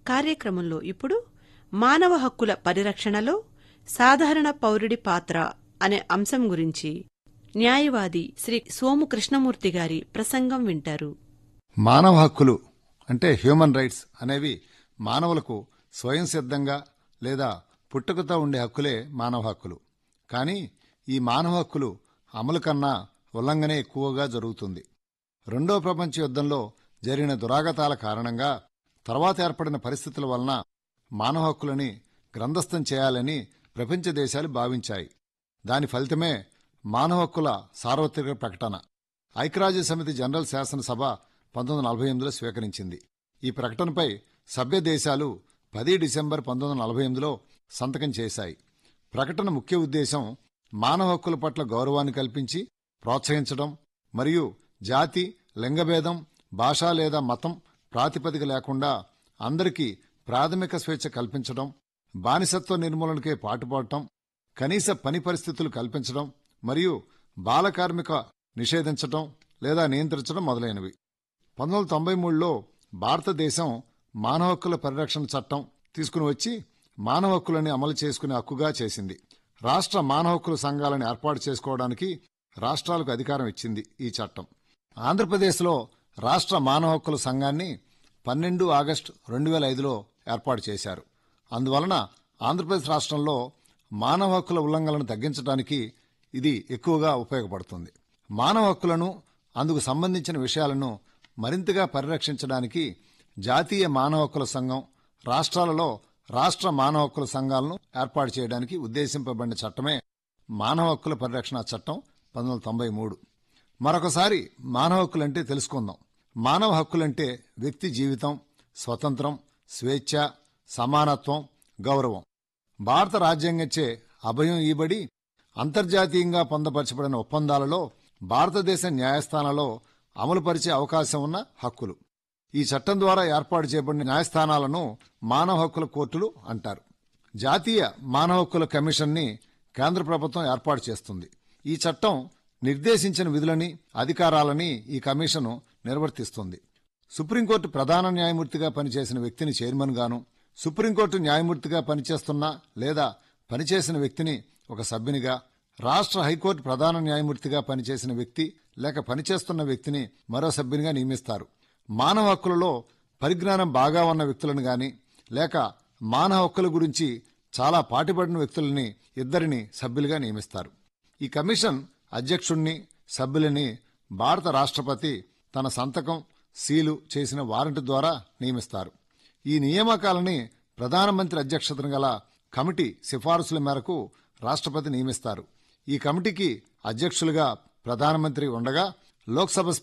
కార్యక్రమంలో ఇప్పుడు మానవ హక్కుల పరిరక్షణలో సాధారణ పౌరుడి పాత్ర అనే అంశం గురించి న్యాయవాది శ్రీ సోము కృష్ణమూర్తి గారి ప్రసంగం వింటారు మానవ హక్కులు అంటే హ్యూమన్ రైట్స్ అనేవి మానవులకు స్వయం సిద్ధంగా లేదా పుట్టుకతో ఉండే హక్కులే మానవ హక్కులు కానీ ఈ మానవ హక్కులు అమలు కన్నా ఉల్లంఘనే ఎక్కువగా జరుగుతుంది రెండో ప్రపంచ యుద్ధంలో జరిగిన దురాగతాల కారణంగా తర్వాత ఏర్పడిన పరిస్థితుల వలన మానవ హక్కులని గ్రంథస్థం చేయాలని ప్రపంచ దేశాలు భావించాయి దాని ఫలితమే మానవ హక్కుల సార్వత్రిక ప్రకటన ఐక్యరాజ్య సమితి జనరల్ శాసనసభ పంతొమ్మిది నలభై ఎనిమిదిలో స్వీకరించింది ఈ ప్రకటనపై సభ్య దేశాలు పది డిసెంబర్ పంతొమ్మిది నలభై ఎనిమిదిలో సంతకం చేశాయి ప్రకటన ముఖ్య ఉద్దేశం మానవ హక్కుల పట్ల గౌరవాన్ని కల్పించి ప్రోత్సహించడం మరియు జాతి లింగభేదం భాష లేదా మతం ప్రాతిపదిక లేకుండా అందరికీ ప్రాథమిక స్వేచ్ఛ కల్పించడం బానిసత్వ నిర్మూలనకే పాటుపడటం కనీస పని పరిస్థితులు కల్పించడం మరియు బాల కార్మిక నిషేధించడం లేదా నియంత్రించడం మొదలైనవి పంతొమ్మిది వందల తొంభై మూడులో భారతదేశం మానవ హక్కుల పరిరక్షణ చట్టం తీసుకుని వచ్చి మానవ హక్కులని అమలు చేసుకునే హక్కుగా చేసింది రాష్ట్ర మానవ హక్కుల సంఘాలను ఏర్పాటు చేసుకోవడానికి రాష్ట్రాలకు అధికారం ఇచ్చింది ఈ చట్టం ఆంధ్రప్రదేశ్లో రాష్ట్ర మానవ హక్కుల సంఘాన్ని పన్నెండు ఆగస్టు రెండు వేల ఐదులో ఏర్పాటు చేశారు అందువలన ఆంధ్రప్రదేశ్ రాష్ట్రంలో మానవ హక్కుల ఉల్లంఘనలను తగ్గించడానికి ఇది ఎక్కువగా ఉపయోగపడుతుంది మానవ హక్కులను అందుకు సంబంధించిన విషయాలను మరింతగా పరిరక్షించడానికి జాతీయ మానవ హక్కుల సంఘం రాష్ట్రాలలో రాష్ట్ర మానవ హక్కుల సంఘాలను ఏర్పాటు చేయడానికి ఉద్దేశింపబడిన చట్టమే మానవ హక్కుల పరిరక్షణ చట్టం పంతొమ్మిది వందల తొంభై మూడు మరొకసారి మానవ హక్కులంటే తెలుసుకుందాం మానవ హక్కులంటే వ్యక్తి జీవితం స్వతంత్రం స్వేచ్ఛ సమానత్వం గౌరవం భారత రాజ్యాంగంచే అభయం ఈబడి అంతర్జాతీయంగా పొందపరచబడిన ఒప్పందాలలో భారతదేశ న్యాయస్థానాలలో అమలుపరిచే అవకాశం ఉన్న హక్కులు ఈ చట్టం ద్వారా ఏర్పాటు చేయబడిన న్యాయస్థానాలను మానవ హక్కుల కోర్టులు అంటారు జాతీయ మానవ హక్కుల కమిషన్ని కేంద్ర ప్రభుత్వం ఏర్పాటు చేస్తుంది ఈ చట్టం నిర్దేశించిన విధులని అధికారాలని ఈ కమిషను నిర్వర్తిస్తుంది సుప్రీంకోర్టు ప్రధాన న్యాయమూర్తిగా పనిచేసిన వ్యక్తిని చైర్మన్ గాను సుప్రీంకోర్టు న్యాయమూర్తిగా పనిచేస్తున్న లేదా పనిచేసిన వ్యక్తిని ఒక సభ్యునిగా రాష్ట్ర హైకోర్టు ప్రధాన న్యాయమూర్తిగా పనిచేసిన వ్యక్తి లేక పనిచేస్తున్న వ్యక్తిని మరో సభ్యునిగా నియమిస్తారు మానవ హక్కులలో పరిజ్ఞానం బాగా ఉన్న వ్యక్తులను గాని లేక మానవ హక్కుల గురించి చాలా పాటుపడిన వ్యక్తులని ఇద్దరిని సభ్యులుగా నియమిస్తారు ఈ కమిషన్ అధ్యక్షుణ్ణి సభ్యులని భారత రాష్ట్రపతి తన సంతకం సీలు చేసిన వారెంట్ ద్వారా నియమిస్తారు ఈ నియామకాలని ప్రధానమంత్రి అధ్యక్షతన గల కమిటీ సిఫారసుల మేరకు రాష్ట్రపతి నియమిస్తారు ఈ కమిటీకి అధ్యక్షులుగా ప్రధానమంత్రి ఉండగా లోక్సభ